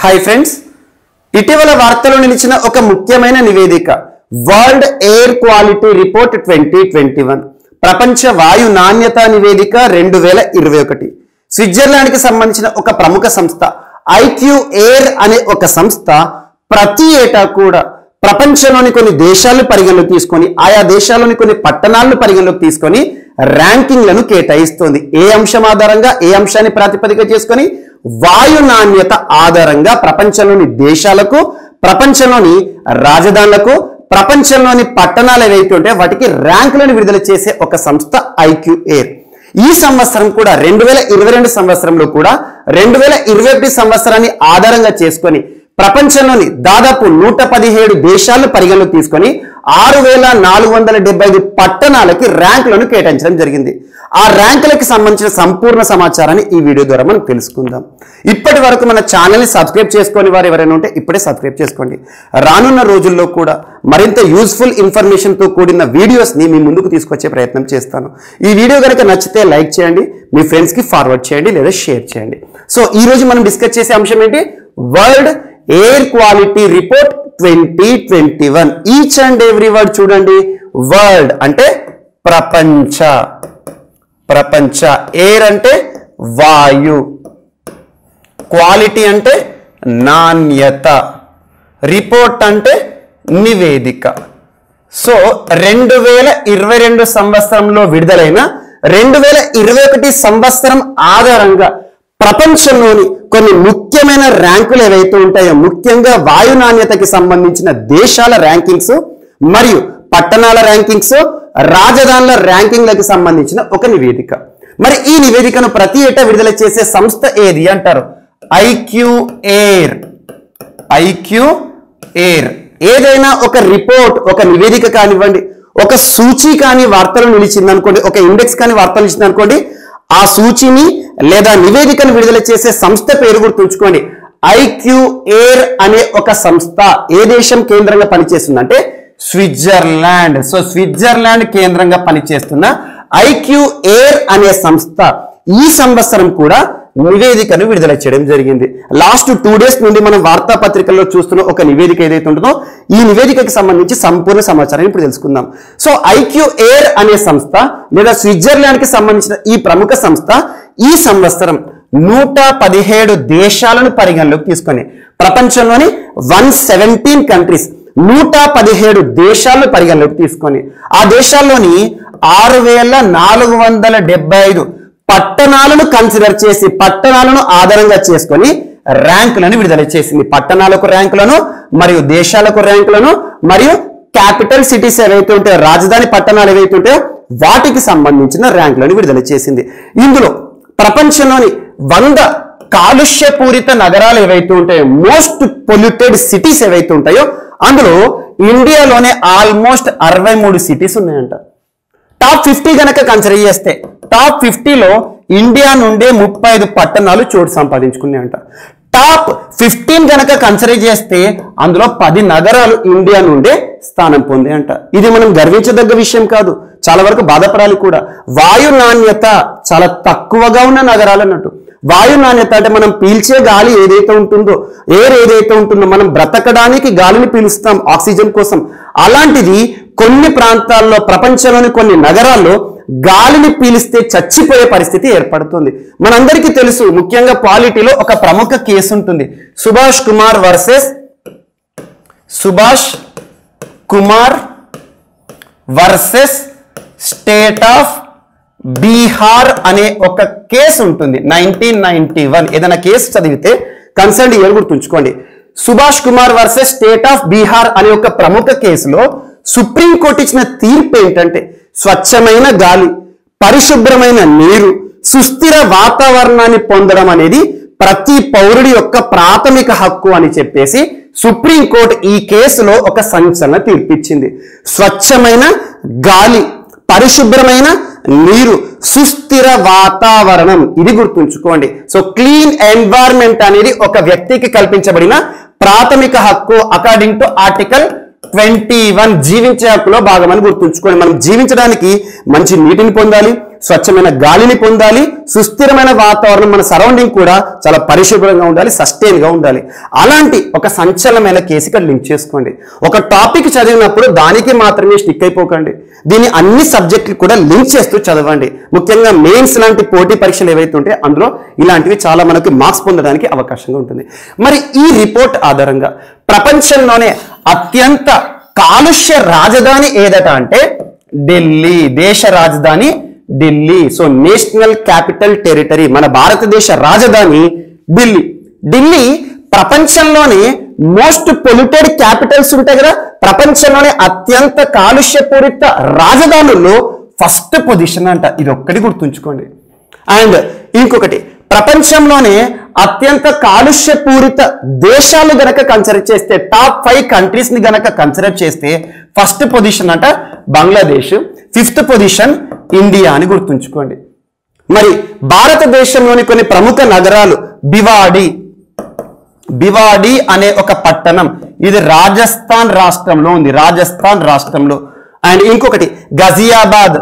hi friends ఇటీవల వార్తలో నిలిచిన ఒక ముఖ్యమైన నివేదిక world air quality report twenty twenty one ప్రపంచ వాయు నాణ్యత నివేదిక రెండు వేల ఇరవై ఒకటి స్విట్జర్లాండ్కి సంబంధించిన ఒక ప్రముఖ సంస్థ ఐక్యూ ఎయిర్ అనే ఒక సంస్థ ప్రతి ఏటా కూడా ప్రపంచంలోని కొన్ని దేశాలను పరిగణలోకి తీసుకొని ఆయా దేశాల్లోని కొన్ని పట్టణాలను పరిగణలోకి తీసుకొని ర్యాంకింగ్లను కేటాయిస్తోంది ఏ అంశం ఆధారంగా ఏ అంశాన్ని ప్రాతిపదిక చేసుకొని వాయు నాణ్యత ఆధారంగా ప్రపంచంలోని దేశాలకు ప్రపంచంలోని రాజధానులకు ప్రపంచంలోని పట్టణాలు ఏవైతే ఉంటే వాటికి ర్యాంకులను విడుదల చేసే ఒక సంస్థ ఐక్యూ ఎయిర్ ఈ సంవత్సరం కూడా రెండు వేల ఇరవై రెండు సంవత్సరంలో కూడా రెండు వేల ఇరవై ఒకటి సంవత్సరాన్ని ఆధారంగా చేసుకొని ప్రపంచంలోని దాదాపు నూట పదిహేడు దేశాలను పరిగణలోకి తీసుకొని ఆరు వేల నాలుగు వందల డెబ్బై ఐదు పట్టణాలకి ర్యాంకులను కేటాయించడం జరిగింది ఆ ర్యాంకులకి సంబంధించిన సంపూర్ణ సమాచారాన్ని ఈ వీడియో ద్వారా మనం తెలుసుకుందాం ఇప్పటి వరకు మన ఛానల్ని సబ్స్క్రైబ్ చేసుకొని వారు ఎవరైనా ఉంటే ఇప్పుడే సబ్స్క్రైబ్ చేసుకోండి రానున్న రోజుల్లో కూడా మరింత యూస్ఫుల్ ఇన్ఫర్మేషన్తో కూడిన వీడియోస్ని మీ ముందుకు తీసుకొచ్చే ప్రయత్నం చేస్తాను ఈ వీడియో కనుక నచ్చితే లైక్ చేయండి మీ ఫ్రెండ్స్కి ఫార్వర్డ్ చేయండి లేదా షేర్ చేయండి సో ఈ రోజు మనం డిస్కస్ చేసే అంశం ఏంటి world air quality report twenty twenty one each and every word చూడండి వరల్డ్ అంటే ప్రపంచ ప్రపంచ ఎయిర్ అంటే వాయు క్వాలిటీ అంటే నాణ్యత రిపోర్ట్ అంటే నివేదిక సో రెండు వేల ఇరవై రెండు సంవత్సరంలో విడుదలైన రెండు వేల ఇరవై ఒకటి సంవత్సరం ఆధారంగా ప్రపంచంలోని కొన్ని ముఖ్యమైన ర్యాంకులు ఏవైతే ఉంటాయో ముఖ్యంగా వాయు నాణ్యతకి సంబంధించిన దేశాల ర్యాంకింగ్స్ మరియు పట్టణాల ర్యాంకింగ్స్ రాజధానుల ర్యాంకింగ్లకు సంబంధించిన ఒక నివేదిక మరి ఈ నివేదికను ప్రతి ఏటా విడుదల చేసే సంస్థ ఏది అంటారు ఐక్యూ ఎయిర్ ఐక్యూ ఎయిర్ ఏదైనా ఒక రిపోర్ట్ ఒక నివేదిక కానివ్వండి ఒక సూచి కానీ వార్తలు నిలిచింది అనుకోండి ఒక ఇండెక్స్ కానీ వార్తలు నిలిచింది అనుకోండి ఆ సూచిని లేదా నివేదికను విడుదల చేసే సంస్థ పేరు గుర్తుంచుకోండి ఐక్యూ ఎయిర్ అనే ఒక సంస్థ ఏ దేశం కేంద్రంగా పనిచేస్తుందంటే స్విట్జర్లాండ్ సో స్విట్జర్లాండ్ కేంద్రంగా పనిచేస్తున్న ఐక్యూ ఎయిర్ అనే సంస్థ ఈ సంవత్సరం కూడా నివేదికను విడుదల చేయడం జరిగింది లాస్ట్ టూ డేస్ నుండి మనం వార్తాపత్రికల్లో చూస్తున్న ఒక నివేదిక ఏదైతే ఉంటుందో ఈ నివేదికకి సంబంధించి సంపూర్ణ సమాచారాన్ని ఇప్పుడు తెలుసుకుందాం సో ఐక్యూ ఎయిర్ అనే సంస్థ లేదా స్విట్జర్లాండ్ కి సంబంధించిన ఈ ప్రముఖ సంస్థ ఈ సంవత్సరం నూట పదిహేడు దేశాలను పరిగణలోకి తీసుకొని ప్రపంచంలోని వన్ సెవెంటీన్ కంట్రీస్ నూట పదిహేడు దేశాలను పరిగణలోకి తీసుకొని ఆ దేశాల్లోని ఆరు వేల నాలుగు వందల డెబ్బై ఐదు పట్టణాలను కన్సిడర్ చేసి పట్టణాలను ఆధారంగా చేసుకొని ర్యాంకులను విడుదల చేసింది పట్టణాలకు ర్యాంకులను మరియు దేశాలకు ర్యాంకులను మరియు క్యాపిటల్ సిటీస్ ఏవైతే ఉంటాయో రాజధాని పట్టణాలు ఏవైతే ఉంటాయో వాటికి సంబంధించిన ర్యాంకులను విడుదల చేసింది ఇందులో ప్రపంచంలోని వంద కాలుష్యపూరిత నగరాలు ఏవైతే ఉంటాయో మోస్ట్ పొల్యూటెడ్ సిటీస్ ఏవైతే ఉంటాయో అందులో ఇండియాలోనే ఆల్మోస్ట్ అరవై మూడు సిటీస్ ఉన్నాయంట టాప్ ఫిఫ్టీ గనక కన్సిడర్ చేస్తే టాప్ ఫిఫ్టీలో ఇండియా నుండే ముప్పై ఐదు పట్టణాలు చోటు సంపాదించుకున్నాయంట టాప్ ఫిఫ్టీన్ గనక కన్సిడర్ చేస్తే అందులో పది నగరాలు ఇండియా నుండే స్థానం పొందాయంట ఇది మనం గర్వించదగ్గ విషయం కాదు చాలా వరకు బాధపడాలి కూడా వాయు నాణ్యత చాలా తక్కువగా ఉన్న నగరాలు అన్నట్టు వాయు నాణ్యత అంటే మనం పీల్చే గాలి ఏదైతే ఉంటుందో ఎయిర్ ఏదైతే ఉంటుందో మనం బ్రతకడానికి గాలిని పీలుస్తాం ఆక్సిజన్ కోసం అలాంటిది కొన్ని ప్రాంతాల్లో ప్రపంచంలోని కొన్ని నగరాల్లో గాలిని పీలిస్తే చచ్చిపోయే పరిస్థితి ఏర్పడుతుంది మనందరికీ తెలుసు ముఖ్యంగా పాలిటీలో ఒక ప్రముఖ కేసు ఉంటుంది Subhash Kumar versus Subhash Kumar versus state of Bihar అనే ఒక కేసు ఉంటుంది నైన్టీన్ నైన్టీ వన్ ఏదైనా కేసు చదివితే కన్సర్న్ ఇయర్ గుర్తుంచుకోండి Subhash Kumar versus state of Bihar అనే ఒక ప్రముఖ కేసులో సుప్రీంకోర్టు ఇచ్చిన తీర్పు ఏంటంటే స్వచ్ఛమైన గాలి పరిశుభ్రమైన నీరు సుస్థిర వాతావరణాన్ని పొందడం అనేది ప్రతి పౌరుడి యొక్క ప్రాథమిక హక్కు అని చెప్పేసి సుప్రీంకోర్టు ఈ కేసులో ఒక సంచలన తీర్పిచ్చింది స్వచ్ఛమైన గాలి పరిశుభ్రమైన నీరు సుస్థిర వాతావరణం ఇది గుర్తుంచుకోండి సో క్లీన్ ఎన్వైర్న్మెంట్ అనేది ఒక వ్యక్తికి కల్పించబడిన ప్రాథమిక హక్కు according to article twenty one జీవించే హక్కులో భాగమని గుర్తుంచుకోండి మనం జీవించడానికి మంచి నీటిని పొందాలి స్వచ్ఛమైన గాలిని పొందాలి సుస్థిరమైన వాతావరణం మన సరౌండింగ్ కూడా చాలా పరిశుభ్రంగా ఉండాలి సస్టైన్ గా ఉండాలి అలాంటి ఒక సంచలనమైన కేసు ఇక్కడ లింక్ చేసుకోండి ఒక టాపిక్ చదివినప్పుడు దానికి మాత్రమే స్టిక్ అయిపోకండి దీన్ని అన్ని సబ్జెక్టులు కూడా లింక్ చేస్తూ చదవండి ముఖ్యంగా మెయిన్స్ లాంటి పోటీ పరీక్షలు ఏవైతే ఉంటే అందులో ఇలాంటివి చాలా మనకి మార్క్స్ పొందడానికి అవకాశంగా ఉంటుంది మరి ఈ రిపోర్ట్ ఆధారంగా ప్రపంచంలోనే అత్యంత కాలుష్య రాజధాని ఏదట అంటే ఢిల్లీ దేశ రాజధాని Delhi so national capital territory మన భారతదేశ రాజధాని ఢిల్లీ ఢిల్లీ ప్రపంచంలోనే మోస్ట్ పొల్యూటెడ్ క్యాపిటల్స్ ఉంటాయి కదా ప్రపంచంలోనే అత్యంత కాలుష్యపూరిత రాజధానుల్లో ఫస్ట్ పొజిషన్ అంట ఇది ఒక్కటి గుర్తుంచుకోండి అండ్ ఇంకొకటి ప్రపంచంలోనే అత్యంత కాలుష్యపూరిత దేశాలు గనక కన్సిడర్ చేస్తే టాప్ ఫైవ్ కంట్రీస్ ని గనక కన్సిడర్ చేస్తే ఫస్ట్ పొజిషన్ అంట బంగ్లాదేశ్ ఫిఫ్త్ పొజిషన్ ఇండియా అని గుర్తుంచుకోండి మరి భారతదేశంలోని కొన్ని ప్రముఖ నగరాలు బివాడి బివాడి అనే ఒక పట్టణం ఇది రాజస్థాన్ రాష్ట్రంలో ఉంది రాజస్థాన్ రాష్ట్రంలో అండ్ ఇంకొకటి గజియాబాద్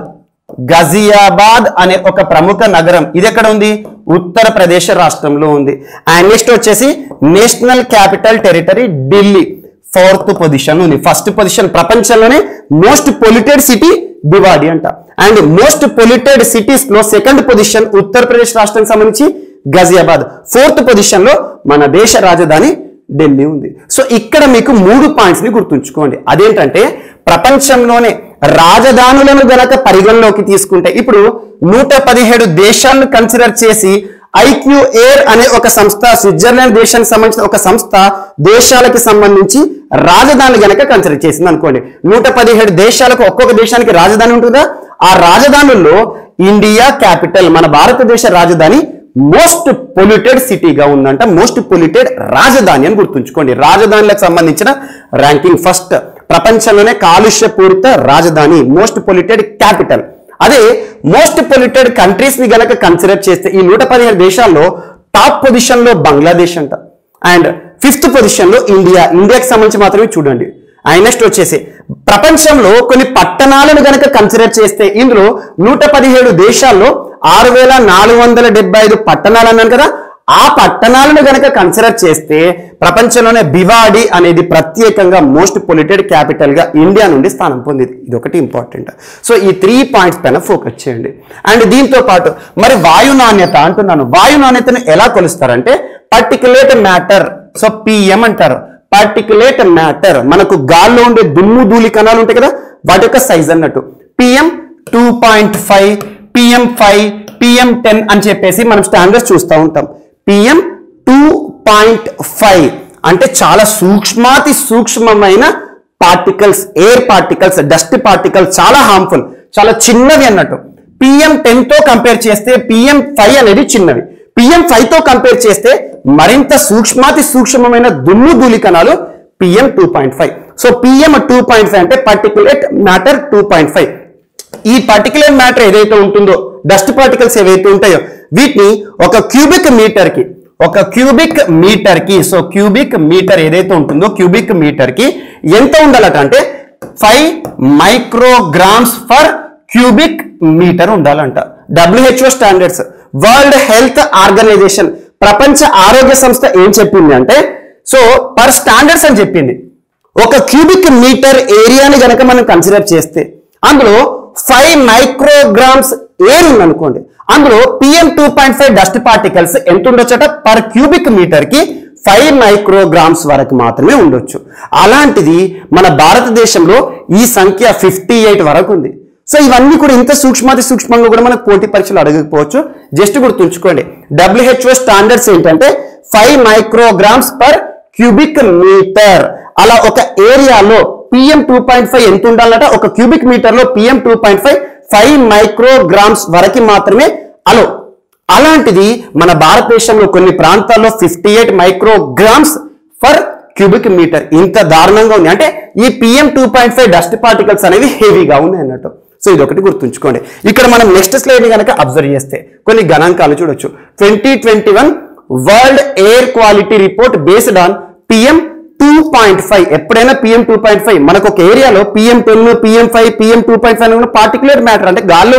గజియాబాద్ అనే ఒక ప్రముఖ నగరం ఇది ఎక్కడ ఉంది ఉత్తరప్రదేశ్ రాష్ట్రంలో ఉంది అండ్ నెక్స్ట్ వచ్చేసి national capital territory Delhi fourth position ఉంది ఫస్ట్ పొజిషన్ ప్రపంచంలోనే మోస్ట్ పొల్యూటెడ్ సిటీ బివాడి అంట అండ్ మోస్ట్ పొల్యూటెడ్ సిటీస్ లో సెకండ్ పొజిషన్ ఉత్తరప్రదేశ్ రాష్ట్రానికి సంబంధించి గజియాబాద్ ఫోర్త్ పొజిషన్ లో మన దేశ రాజధాని ఢిల్లీ ఉంది సో ఇక్కడ మీకు మూడు పాయింట్స్ ని గుర్తుంచుకోండి అదేంటంటే ప్రపంచంలోనే రాజధానులను గనక పరిగణలోకి తీసుకుంటే ఇప్పుడు నూట పదిహేడు దేశాలను కన్సిడర్ చేసి ఐక్యూ ఎయిర్ అనే ఒక సంస్థ స్విట్జర్లాండ్ దేశానికి సంబంధించిన ఒక సంస్థ దేశాలకు సంబంధించి రాజధాని గనక కన్సిడర్ చేసింది అనుకోండి నూట పదిహేడు దేశాలకు ఒక్కొక్క దేశానికి రాజధాని ఉంటుందా ఆ రాజధానుల్లో ఇండియా క్యాపిటల్ మన భారతదేశ రాజధాని మోస్ట్ పొల్యూటెడ్ సిటీగా ఉందంట మోస్ట్ పొల్యూటెడ్ రాజధాని అని గుర్తుంచుకోండి రాజధానులకు సంబంధించిన ర్యాంకింగ్ ఫస్ట్ ప్రపంచంలోనే కాలుష్యపూరిత రాజధాని మోస్ట్ పొల్యూటెడ్ క్యాపిటల్ అదే మోస్ట్ పొల్యూటెడ్ కంట్రీస్ ని గనక కన్సిడర్ చేస్తే ఈ నూట పదిహేడు దేశాల్లో టాప్ పొజిషన్ లో బంగ్లాదేశ్ అంట అండ్ ఫిఫ్త్ పొజిషన్ లో ఇండియా ఇండియాకి సంబంధించి మాత్రమే చూడండి అండ్ నెక్స్ట్ వచ్చేసి ప్రపంచంలో కొన్ని పట్టణాలను గనక కన్సిడర్ చేస్తే ఇందులో నూట పదిహేడు దేశాల్లో ఆరు వేల నాలుగు వందల డెబ్బై ఐదు పట్టణాలు అన్నాను కదా ఆ పట్టణాలను గనక కన్సిడర్ చేస్తే ప్రపంచంలోనే బివాడి అనేది ప్రత్యేకంగా మోస్ట్ పొల్యూటెడ్ క్యాపిటల్ గా ఇండియా నుండి స్థానం పొందింది ఇది ఒకటి ఇంపార్టెంట్ సో ఈ త్రీ పాయింట్స్ పైన ఫోకస్ చేయండి అండ్ దీంతో పాటు మరి వాయు నాణ్యత అంటున్నాను వాయు నాణ్యతను ఎలా కొలుస్తారంటే పర్టికులేట్ మ్యాటర్ సో పిఎం అంటారు పర్టికులేట్ మ్యాటర్ మనకు గాల్లో ఉండే దుమ్ము ధూళి కణాలు ఉంటాయి కదా వాటి యొక్క సైజ్ అన్నట్టు PM two point five PM five PM ten అని చెప్పేసి మనం స్టాండర్డ్స్ చూస్తూ ఉంటాం పిఎం టూ పాయింట్ ఫైవ్ అంటే చాలా సూక్ష్మాతి సూక్ష్మమైన particles air particles dust particles చాలా హార్మ్ఫుల్ చాలా చిన్నవి అన్నట్టు పిఎం టెన్ తో కంపేర్ చేస్తే పిఎం ఫైవ్ అనేది చిన్నవి పిఎం ఫైవ్ తో కంపేర్ చేస్తే మరింత సూక్ష్మాతి సూక్ష్మమైన దుమ్ము ధూళి కణాలు PM two point five so PM two point five అంటే particulate matter two point five ఈ పర్టికులర్ మ్యాటర్ ఏదైతే ఉంటుందో డస్ట్ పార్టికల్స్ ఏవైతే ఉంటాయో వీటిని ఒక క్యూబిక్ మీటర్ కి ఒక క్యూబిక్ మీటర్ కి సో క్యూబిక్ మీటర్ ఏదైతే ఉంటుందో క్యూబిక్ మీటర్ కి ఎంత ఉండాలట అంటే five micrograms for cubic metre ఉండాలంట WHO standards world health organisation ప్రపంచ ఆరోగ్య సంస్థ ఏం చెప్పింది అంటే సో పర్ స్టాండర్డ్స్ అని చెప్పింది ఒక క్యూబిక్ మీటర్ ఏరియాని గనక మనం కన్సిడర్ చేస్తే అందులో ఫైవ్ మైక్రోగ్రామ్స్ ఎయిర్ ఉందనుకోండి అందులో PM two point five dust particles ఎంత ఉండొచ్చట పర్ క్యూబిక్ మీటర్ కి ఫైవ్ మైక్రోగ్రామ్స్ వరకు మాత్రమే ఉండొచ్చు అలాంటిది మన భారతదేశంలో ఈ సంఖ్య ఫిఫ్టీ ఎయిట్ వరకు ఉంది సో ఇవన్నీ కూడా ఇంత సూక్ష్మాతి సూక్ష్మంగా కూడా మనకు పోటీ పరీక్షలు అడగకపోవచ్చు జస్ట్ గుర్తుంచుకోండి డబ్ల్యూహెచ్ఓ స్టాండర్డ్స్ ఏంటంటే five micrograms per cubic metre అలా ఒక ఏరియాలో పిఎం టూ పాయింట్ ఫైవ్ ఎంత ఉండాలట ఒక క్యూబిక్ మీటర్ లో PM two point five five micrograms వరకు మాత్రమే అలో అలాంటిది మన భారతదేశంలో కొన్ని ప్రాంతాల్లో fifty eight micrograms for cubic metre ఇంత దారుణంగా ఉంది అంటే ఈ PM two point five dust particles అనేవి హెవీగా ఉన్నాయి అన్నట్టు సో ఇది ఒకటి గుర్తుంచుకోండి ఇక్కడ మనం నెక్స్ట్ స్లైడ్ ని కనుక అబ్జర్వ్ చేస్తే కొన్ని గణాంకాలు చూడొచ్చు twenty twenty one world air quality report based on PM two point five ఎప్పుడైనా పిఎం టూ పాయింట్ ఫైవ్ మనకు ఒక ఏరియాలో PM ten PM five PM two point five particular matter అంటే గాల్లో ఉండే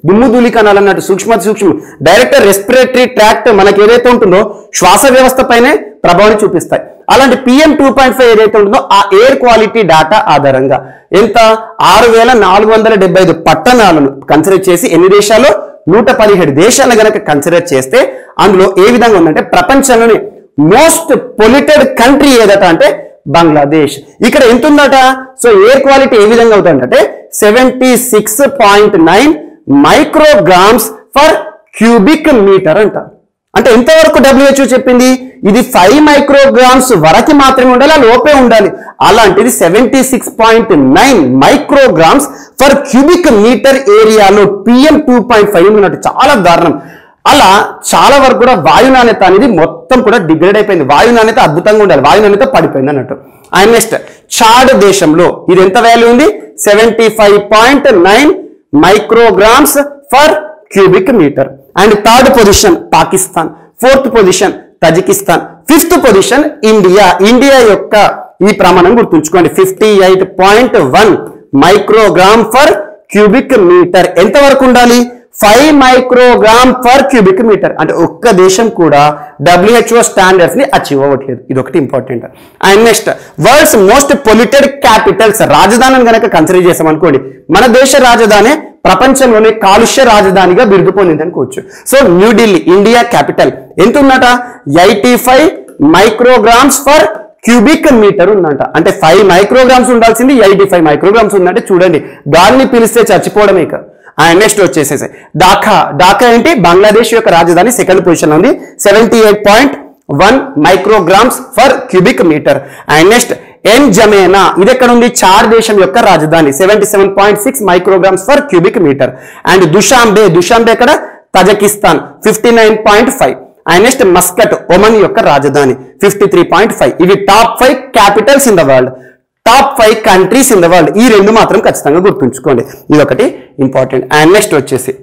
దుమ్ము ధూళి కణాలు అన్నట్టు సూక్ష్మ సూక్ష్మ డైరెక్ట్ రెస్పిరేటరీ ట్రాక్ట్ మనకి ఏదైతే ఉంటుందో శ్వాస వ్యవస్థ పైనే ప్రభావాన్ని చూపిస్తాయి అలాంటి పిఎం టూ పాయింట్ ఫైవ్ ఏదైతే ఉంటుందో ఆ ఎయిర్ క్వాలిటీ డేటా ఆధారంగా ఎంత ఆరు వేల నాలుగు వందల డెబ్బై ఐదు పట్టణాలను కన్సిడర్ చేసి ఎన్ని దేశాల్లో నూట పదిహేడు దేశాలను గనక కన్సిడర్ చేస్తే అందులో ఏ విధంగా ఉందంటే ప్రపంచంలోనే మోస్ట్ పొల్యూటెడ్ కంట్రీ ఏదట అంటే బంగ్లాదేశ్ ఇక్కడ ఎంత ఉందట సో ఎయిర్ క్వాలిటీ ఏ విధంగా అవుతుందంటే seventy six point nine micrograms for cubic metre అంట అంటే ఎంతవరకు డబ్ల్యూహెచ్ఓ చెప్పింది ఇది ఫైవ్ మైక్రోగ్రామ్స్ వరకు మాత్రమే ఉండాలి ఆ లోపే ఉండాలి అలాంటిది seventy six point nine micrograms for cubic metre ఏరియాలో పిఎం టూ పాయింట్ ఫైవ్ ఉన్నట్టు చాలా దారుణం అలా చాలా వరకు కూడా వాయు నాణ్యత అనేది మొత్తం కూడా డిగ్రేడ్ అయిపోయింది వాయు నాణ్యత అద్భుతంగా ఉండాలి వాయు నాణ్యత పడిపోయింది అన్నట్టు అండ్ నెక్స్ట్ చాడ్ దేశంలో ఇది ఎంత వాల్యూ ఉంది seventy five point nine micrograms for cubic metre and third position Pakistan fourth position Tajikistan fifth position India India యొక్క ఈ ప్రమాణం గుర్తుంచుకోండి fifty eight point one microgram for cubic metre ఎంత వరకు ఉండాలి five microgram for cubic metre అంటే ఒక్క దేశం కూడా డబ్ల్యూహెచ్ఓ స్టాండర్డ్స్ ని అచీవ్ అవ్వట్లేదు ఇది ఒకటి important and next world's most polluted capitals రాజధానిని గనక కన్సిడర్ చేసాం అనుకోండి మన దేశ రాజధాని ప్రపంచంలోనే కాలుష్య రాజధానిగా బిరుదు పొందింది అనుకోవచ్చు సో న్యూఢిల్లీ ఇండియా క్యాపిటల్ ఎంత ఉందట eighty five micrograms for cubic metre ఉందంట అంటే ఫైవ్ మైక్రోగ్రామ్స్ ఉండాల్సింది ఎయిటీ ఫైవ్ మైక్రోగ్రామ్స్ ఉందంటే చూడండి గాలిని పిలిస్తే చచ్చిపోవడమే ఇక అండ్ నెక్స్ట్ వచ్చేసేసి ఢాకా ఢాకా ఏంటి బంగ్లాదేశ్ యొక్క రాజధాని సెకండ్ పొజిషన్ ఉంది seventy eight point one micrograms for cubic metre and next N'Djamena ఇది ఎక్కడ ఉంది చార్ దేశం యొక్క రాజధాని seventy seven point six micrograms for cubic metre and Dushanbe Dushanbe ఎక్కడ Tajikistan fifty nine point five and next Muscat Oman యొక్క రాజధాని fifty three point five ఇవి top five capitals in the world top five countries in the world ఈ రెండు మాత్రం ఖచ్చితంగా గుర్తుంచుకోండి ఇది ఒకటి ఇంపార్టెంట్ అండ్ నెక్స్ట్ వచ్చేసి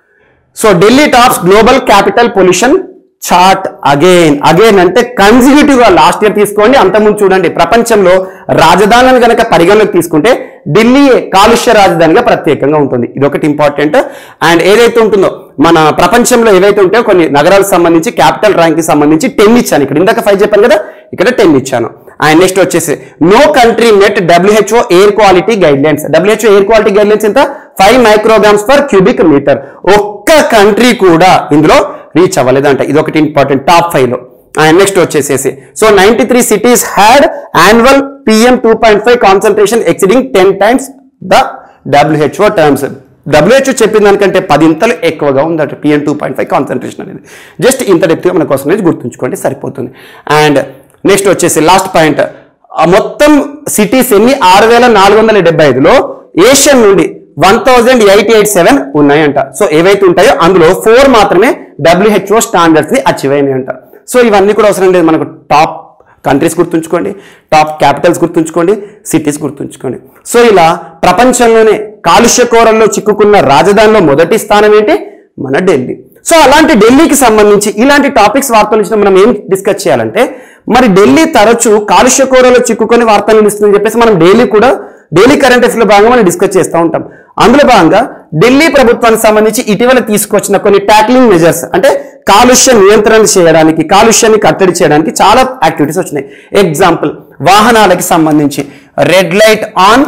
so Delhi tops global capital pollution chart again again అంటే కన్సిక్యూటివ్ గా లాస్ట్ ఇయర్ తీసుకోండి అంతకుముందు చూడండి ప్రపంచంలో రాజధానులను గనక పరిగణలోకి తీసుకుంటే ఢిల్లీ కాలుష్య రాజధానిగా ప్రత్యేకంగా ఉంటుంది ఇది ఒకటి ఇంపార్టెంట్ అండ్ ఏదైతే ఉంటుందో మన ప్రపంచంలో ఏవైతే ఉంటాయో కొన్ని నగరాలకు సంబంధించి క్యాపిటల్ ర్యాంక్ కి సంబంధించి టెన్ ఇచ్చాను ఇక్కడ ఇందాక ఫైవ్ చెప్పాను కదా ఇక్కడ టెన్ ఇచ్చాను అండ్ నెక్స్ట్ వచ్చేసి no country met WHO air quality guidelines WHO air quality guidelines ఎంత five micrograms per cubic metre ఒక్క కంట్రీ కూడా ఇందులో రీచ్ అవ్వలేదంట ఇది ఒకటి ఇంపార్టెంట్ టాప్ ఫైవ్ లో అండ్ నెక్స్ట్ వచ్చేసేసి so ninety three cities had annual PM two point five concentration exceeding ten times the WHO terms WHO చెప్పిన దానికంటే పదింతలు ఎక్కువగా ఉందట PM two point five concentration అనేది జస్ట్ ఇంత డెప్త్గా మన కోసం అనేది గుర్తుంచుకోండి సరిపోతుంది అండ్ నెక్స్ట్ వచ్చేసి లాస్ట్ పాయింట్ మొత్తం సిటీస్ ఎన్ని ఆరు వేల నాలుగు వందల డెబ్బై ఐదులో ఏషియన్ నుండి one thousand eight eight seven ఉన్నాయంట సో ఏవైతే ఉంటాయో అందులో ఫోర్ మాత్రమే డబ్ల్యూహెచ్ఓ స్టాండర్డ్స్ ని అచీవ్ అయినాయంట సో ఇవన్నీ కూడా అవసరం లేదు మనకు టాప్ కంట్రీస్ గుర్తుంచుకోండి టాప్ క్యాపిటల్స్ గుర్తుంచుకోండి సిటీస్ గుర్తుంచుకోండి సో ఇలా ప్రపంచంలోనే కాలుష్య కోరల్లో చిక్కుకున్న రాజధానిలో మొదటి స్థానం ఏంటి మన ఢిల్లీ సో అలాంటి ఢిల్లీకి సంబంధించి ఇలాంటి టాపిక్స్ వార్తలు ఇచ్చిన మనం ఏం డిస్కస్ చేయాలంటే మరి ఢిల్లీ తరచూ కాలుష్య కోరలో చిక్కుకొని వార్తలు ఇస్తుందని చెప్పేసి మనం డైలీ కూడా డైలీ కరెంట్ అఫేర్స్ లో భాగంగా మనం డిస్కస్ చేస్తూ ఉంటాం అందులో భాగంగా ఢిల్లీ ప్రభుత్వానికి సంబంధించి ఇటీవల తీసుకొచ్చిన కొన్ని ట్యాక్లింగ్ మెజర్స్ అంటే కాలుష్య నియంత్రణ చేయడానికి కాలుష్యాన్ని కట్టడి చేయడానికి చాలా యాక్టివిటీస్ వచ్చినాయి ఎగ్జాంపుల్ వాహనాలకి సంబంధించి red light on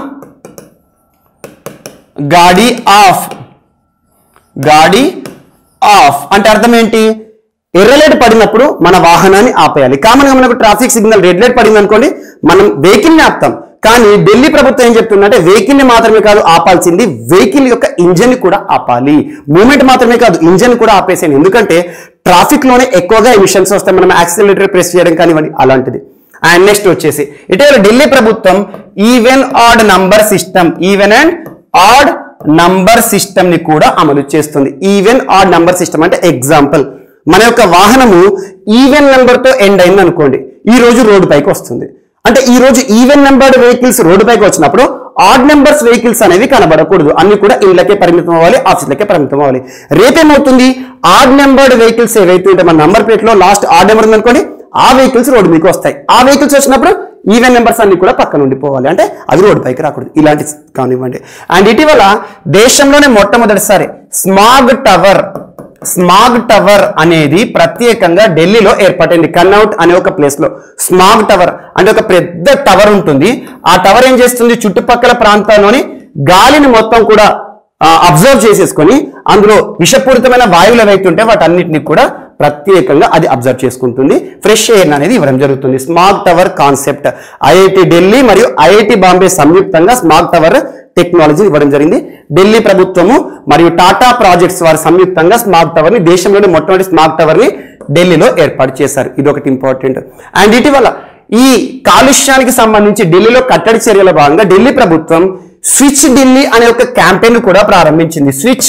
gaadi off gaadi off అంటే అర్థం ఏంటి ఎర్ర లైట్ పడినప్పుడు మన వాహనాన్ని ఆపేయాలి కామన్ గా మనకు ట్రాఫిక్ సిగ్నల్ రెడ్ లైట్ పడింది అనుకోండి మనం వెహికల్ ని ఆపుతాం కానీ ఢిల్లీ ప్రభుత్వం ఏం చెప్తుందంటే వెహికల్ ని మాత్రమే కాదు ఆపాల్సింది వెహికల్ యొక్క ఇంజన్ ని కూడా ఆపాలి మూమెంట్ మాత్రమే కాదు ఇంజన్ కూడా ఆపేసాను ఎందుకంటే ట్రాఫిక్ లోనే ఎక్కువగా ఎమిషన్స్ వస్తాయి మనం యాక్సిలరేటర్ ప్రెస్ చేయడం కానివ్వండి అలాంటిది అండ్ నెక్స్ట్ వచ్చేసి ఇటీవల ఢిల్లీ ప్రభుత్వం even odd number system even and odd number system ని కూడా అమలు చేస్తుంది ఈవెన్ ఆడ్ నంబర్ సిస్టమ్ అంటే ఎగ్జాంపుల్ మన యొక్క వాహనము ఈవెన్ నెంబర్ తో ఎండ్ అయింది అనుకోండి ఈ రోజు రోడ్డు పైకి వస్తుంది అంటే ఈ రోజు ఈవెన్ నెంబర్డ్ వెహికల్స్ రోడ్డు పైకి వచ్చినప్పుడు ఆడ్ నెంబర్స్ వెహికల్స్ అనేవి కనబడకూడదు అన్ని కూడా ఇళ్ళకే పరిమితం అవ్వాలి ఆఫీసులకే పరిమితం అవ్వాలి రేపేమవుతుంది ఆడ్ నెంబర్డ్ వెహికల్స్ ఏవైతే ఉంటే మన నంబర్ ప్లేట్ లో లాస్ట్ ఆడ్ నెంబర్ ఉందనుకోండి ఆ వెహికల్స్ రోడ్డు మీకు వస్తాయి ఆ వెహికల్స్ వచ్చినప్పుడు ఈవెన్ నెంబర్స్ అన్ని కూడా పక్కన ఉండిపోవాలి అంటే అది రోడ్డు పైకి రాకూడదు ఇలాంటి కానివ్వండి అండ్ ఇటీవల దేశంలోనే మొట్టమొదటిసారి స్మాగ్ టవర్ స్మాగ్ టవర్ అనేది ప్రత్యేకంగా ఢిల్లీలో ఏర్పడింది కన్అవుట్ అనే ఒక ప్లేస్ లో స్మాగ్ టవర్ అంటే ఒక పెద్ద టవర్ ఉంటుంది ఆ టవర్ ఏం చేస్తుంది చుట్టుపక్కల ప్రాంతాల్లోని గాలిని మొత్తం కూడా అబ్జర్వ్ చేసేసుకొని అందులో విషపూరితమైన వాయువులు ఏవైతే ఉంటే వాటన్నిటిని కూడా ప్రత్యేకంగా అది అబ్జర్వ్ చేసుకుంటుంది ఫ్రెష్ ఎయిర్ అనేది ఇవ్వడం జరుగుతుంది smog tower concept IIT Delhi మరియు ఐఐటి బాంబే సంయుక్తంగా స్మాగ్ టవర్ టెక్నాలజీ ఇవ్వడం జరిగింది ఢిల్లీ ప్రభుత్వము మరియు టాటా ప్రాజెక్ట్స్ వారు సంయుక్తంగా స్మాగ్ టవర్ ని దేశంలోని మొట్టమొదటి స్మాగ్ టవర్ ని ఢిల్లీలో ఏర్పాటు చేశారు ఇది ఒకటి ఇంపార్టెంట్ అండ్ ఇటీవల ఈ కాలుష్యానికి సంబంధించి ఢిల్లీలో కట్టడి చర్యల భాగంగా ఢిల్లీ ప్రభుత్వం స్విచ్ ఢిల్లీ అనే ఒక క్యాంపెయిన్ కూడా ప్రారంభించింది switch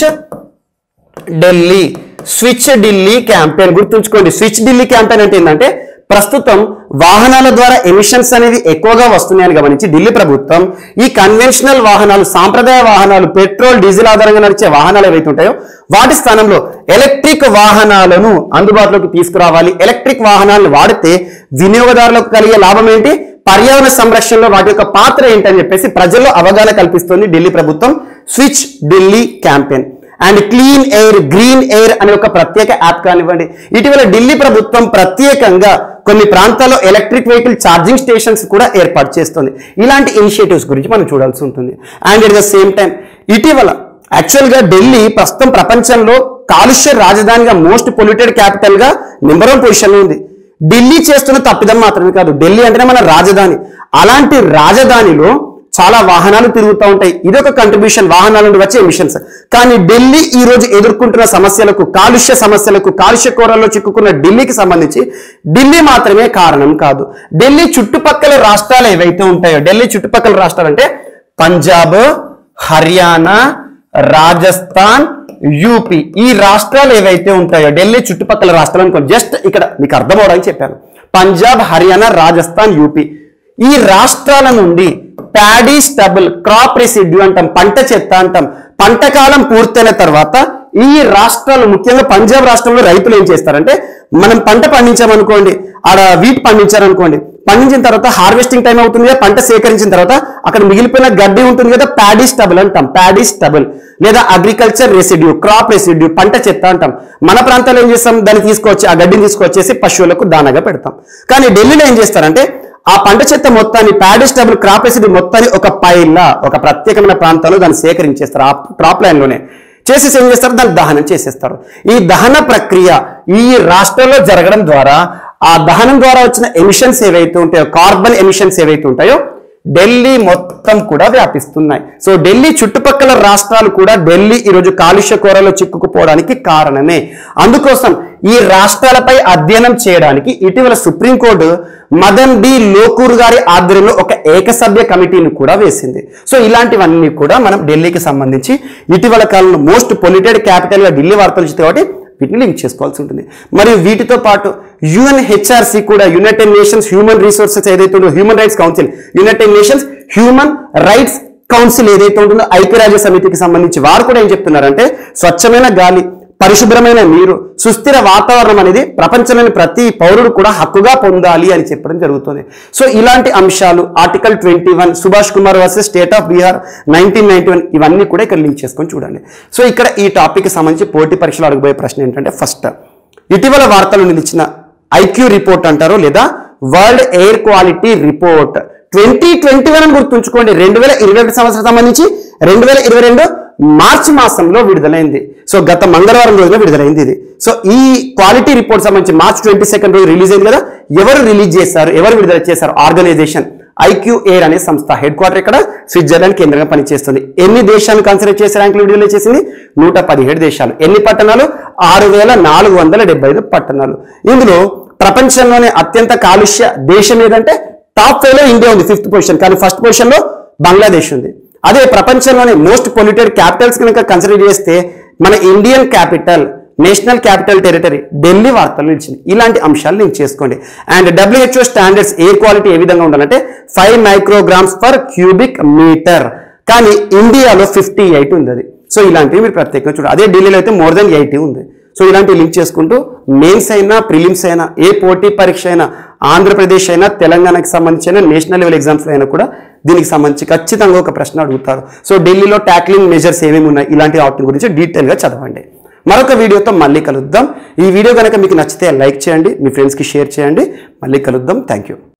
Delhi switch Delhi campaign గుర్తుంచుకోండి స్విచ్ ఢిల్లీ క్యాంపెయిన్ అంటే ఏంటంటే ప్రస్తుతం వాహనాల ద్వారా ఎమిషన్స్ అనేది ఎక్కువగా వస్తున్నాయని గమనించి ఢిల్లీ ప్రభుత్వం ఈ కన్వెన్షనల్ వాహనాలు సాంప్రదాయ వాహనాలు పెట్రోల్ డీజిల్ ఆధారంగా నడిచే వాహనాలు ఏవైతే ఉంటాయో వాటి స్థానంలో ఎలక్ట్రిక్ వాహనాలను అందుబాటులోకి తీసుకురావాలి ఎలక్ట్రిక్ వాహనాలను వాడితే వినియోగదారులకు కలిగే లాభం ఏంటి పర్యావరణ సంరక్షణలో వాటి యొక్క పాత్ర ఏంటని చెప్పేసి ప్రజల్లో అవగాహన కల్పిస్తుంది ఢిల్లీ ప్రభుత్వం switch Delhi campaign and clean air green air అనే ఒక ప్రత్యేక యాప్ కానివ్వండి ఇటీవల ఢిల్లీ ప్రభుత్వం ప్రత్యేకంగా కొన్ని ప్రాంతాల్లో ఎలక్ట్రిక్ వెహికల్ ఛార్జింగ్ స్టేషన్స్ కూడా ఏర్పాటు చేస్తుంది ఇలాంటి ఇనిషియేటివ్స్ గురించి మనం చూడాల్సి ఉంటుంది and at the same time ఇటీవల యాక్చువల్గా ఢిల్లీ ప్రస్తుతం ప్రపంచంలో కాలుష్య రాజధానిగా మోస్ట్ పొల్యూటెడ్ క్యాపిటల్ గా నెంబర్ వన్ పొజిషన్ ఉంది ఢిల్లీ చేస్తున్న తప్పిదం మాత్రమే కాదు ఢిల్లీ అంటేనే మన రాజధాని అలాంటి రాజధానిలో చాలా వాహనాలు తిరుగుతూ ఉంటాయి ఇదొక కంట్రిబ్యూషన్ వాహనాల నుండి వచ్చే ఎమిషన్స్ కానీ ఢిల్లీ ఈ రోజు ఎదుర్కొంటున్న సమస్యలకు కాలుష్య సమస్యలకు కాలుష్య కోరల్లో చిక్కుకున్న ఢిల్లీకి సంబంధించి ఢిల్లీ మాత్రమే కారణం కాదు ఢిల్లీ చుట్టుపక్కల రాష్ట్రాలు ఏవైతే ఉంటాయో ఢిల్లీ చుట్టుపక్కల రాష్ట్రాలు అంటే పంజాబ్ హర్యానా రాజస్థాన్ యూపీ ఈ రాష్ట్రాలు ఏవైతే ఉంటాయో ఢిల్లీ చుట్టుపక్కల రాష్ట్రాలు అనుకో జస్ట్ ఇక్కడ మీకు అర్థం అవడానికి చెప్పాను పంజాబ్ హర్యానా రాజస్థాన్ యూపీ ఈ రాష్ట్రాల నుండి ప్యాడీ స్టబుల్ క్రాప్ రెసిడ్యూ అంటాం పంట చెత్త అంటాం పంట కాలం పూర్తయిన తర్వాత ఈ రాష్ట్రాలు ముఖ్యంగా పంజాబ్ రాష్ట్రంలో రైతులు ఏం చేస్తారంటే మనం పంట పండించామనుకోండి ఆడ వీట్ పండించారనుకోండి పండించిన తర్వాత హార్వెస్టింగ్ టైం అవుతుంది కదా పంట సేకరించిన తర్వాత అక్కడ మిగిలిపోయిన గడ్డి ఉంటుంది కదా ప్యాడీ స్టబుల్ అంటాం ప్యాడీ స్టబుల్ లేదా అగ్రికల్చర్ రెసిడ్యూ క్రాప్ రెసిడ్యూ పంట చెత్త అంటాం మన ప్రాంతాల్లో ఏం చేస్తాం దాన్ని తీసుకొచ్చి ఆ గడ్డిని తీసుకొచ్చేసి పశువులకు దానగా పెడతాం కానీ ఢిల్లీలో ఏం చేస్తారంటే ఆ పంట చెత్త మొత్తాన్ని ప్యాడీ స్టబుల్ క్రాప్ రెసిడ్యూ మొత్తాన్ని ఒక పైలా ఒక ప్రత్యేకమైన ప్రాంతాల్లో దాన్ని సేకరించేస్తారు ఆ క్రాప్ లైన్ లోనే చేసేసి ఏం చేస్తారు దాన్ని దహనం చేసేస్తారు ఈ దహన ప్రక్రియ ఈ రాష్ట్రంలో జరగడం ద్వారా ఆ దహనం ద్వారా వచ్చిన ఎమిషన్స్ ఏవైతే ఉంటాయో కార్బన్ ఎమిషన్స్ ఏవైతే ఉంటాయో ఢిల్లీ మొత్తం కూడా వ్యాపిస్తున్నాయి సో ఢిల్లీ చుట్టుపక్కల రాష్ట్రాలు కూడా ఢిల్లీ ఈరోజు కాలుష్య కోరలో చిక్కుకుపోవడానికి కారణమే అందుకోసం ఈ రాష్ట్రాలపై అధ్యయనం చేయడానికి ఇటీవల సుప్రీంకోర్టు మదన్ బి లోకూర్ గారి ఆధ్వర్యంలో ఒక ఏకసభ్య కమిటీని కూడా వేసింది సో ఇలాంటివన్నీ కూడా మనం ఢిల్లీకి సంబంధించి ఇటీవల కాలంలో మోస్ట్ పొల్యూటెడ్ క్యాపిటల్ గా ఢిల్లీ వార్తలు వచ్చింది కాబట్టి వీటిని లింక్ చేసుకోవాల్సి ఉంటుంది మరియు వీటితో పాటు యుఎన్హెచ్ఆర్సి కూడా యునైటెడ్ నేషన్స్ హ్యూమన్ రిసోర్సెస్ ఏదైతే ఉందో human rights council United Nations human rights council ఏదైతే ఉంటుందో ఐక్యరాజ్య సమితికి సంబంధించి వారు కూడా ఏం చెప్తున్నారంటే స్వచ్ఛమైన గాలి పరిశుభ్రమైన నీరు సుస్థిర వాతావరణం అనేది ప్రపంచంలోని ప్రతి పౌరుడు కూడా హక్కుగా పొందాలి అని చెప్పడం జరుగుతుంది సో ఇలాంటి అంశాలు article twenty one Subhash Kumar versus state of Bihar nineteen ninety one ఇవన్నీ కూడా ఇక్కడ లింక్ చేసుకొని చూడండి సో ఇక్కడ ఈ టాపిక్ సంబంధించి పోటీ పరీక్షలు అడగబోయే ప్రశ్న ఏంటంటే ఫస్ట్ ఇటీవల వార్తలు నిలిచిన ఐక్యూ రిపోర్ట్ అంటారు లేదా world air quality report twenty twenty one అని గుర్తుంచుకోండి రెండు వేల ఇరవై ఒకటి సంవత్సరం సంబంధించి రెండు వేల ఇరవై రెండు మార్చి మాసంలో విడుదలైంది సో గత మంగళవారం రోజున విడుదలైంది ఇది సో ఈ క్వాలిటీ రిపోర్ట్ సంబంధించి మార్చ్ ట్వంటీ సెకండ్ రోజు రిలీజ్ అయింది కదా ఎవరు రిలీజ్ చేశారు ఎవరు విడుదల చేశారు ఆర్గనైజేషన్ ఐక్యూ ఎయిర్ అనే సంస్థ హెడ్ క్వార్టర్ ఇక్కడ స్విట్జర్లాండ్ కేంద్రంగా పనిచేస్తుంది ఎన్ని దేశాలు కన్సిడర్ చేసే ర్యాంకులు విడుదల చేసింది నూట పదిహేడు దేశాలు ఎన్ని పట్టణాలు ఆరు వేల నాలుగు వందల డెబ్బై ఐదు పట్టణాలు ఇందులో ప్రపంచంలోనే అత్యంత కాలుష్య దేశం ఏదంటే టాప్ ఫైవ్ లో ఇండియా ఉంది ఫిఫ్త్ పొజిషన్ కానీ ఫస్ట్ పొజిషన్ లో బంగ్లాదేశ్ ఉంది అదే ప్రపంచంలోనే మోస్ట్ పొల్యూటెడ్ క్యాపిటల్స్ కనుక కన్సిడర్ చేస్తే మన Indian capital national capital territory Delhi వార్తలు నిలిచింది ఇలాంటి అంశాలు లింక్ చేసుకోండి and WHO standards air quality ఏ విధంగా ఉండాలంటే five micrograms per cubic metre కానీ ఇండియాలో ఫిఫ్టీ ఎయిట్ ఉంది అది సో ఇలాంటివి మీరు ప్రత్యేకంగా చూడాలి అదే ఢిల్లీలో అయితే మోర్ దెన్ ఎయిటీ ఉంది సో ఇలాంటివి లింక్ చేసుకుంటూ మెయిన్స్ అయినా ప్రిలిమ్స్ అయినా ఏ పోటీ పరీక్ష అయినా ఆంధ్రప్రదేశ్ అయినా తెలంగాణకి సంబంధించిన నేషనల్ లెవెల్ ఎగ్జామ్స్ అయినా కూడా దీనికి సంబంధించి ఖచ్చితంగా ఒక ప్రశ్న అడుగుతారు సో ఢిల్లీలో ట్యాక్లింగ్ మెజర్స్ ఏమేమి ఉన్నాయి ఇలాంటి వాటి గురించి డీటెయిల్గా చదవండి మరొక వీడియోతో మళ్ళీ కలుద్దాం ఈ వీడియో కనుక మీకు నచ్చితే లైక్ చేయండి మీ ఫ్రెండ్స్కి షేర్ చేయండి మళ్ళీ కలుద్దాం థ్యాంక్ యూ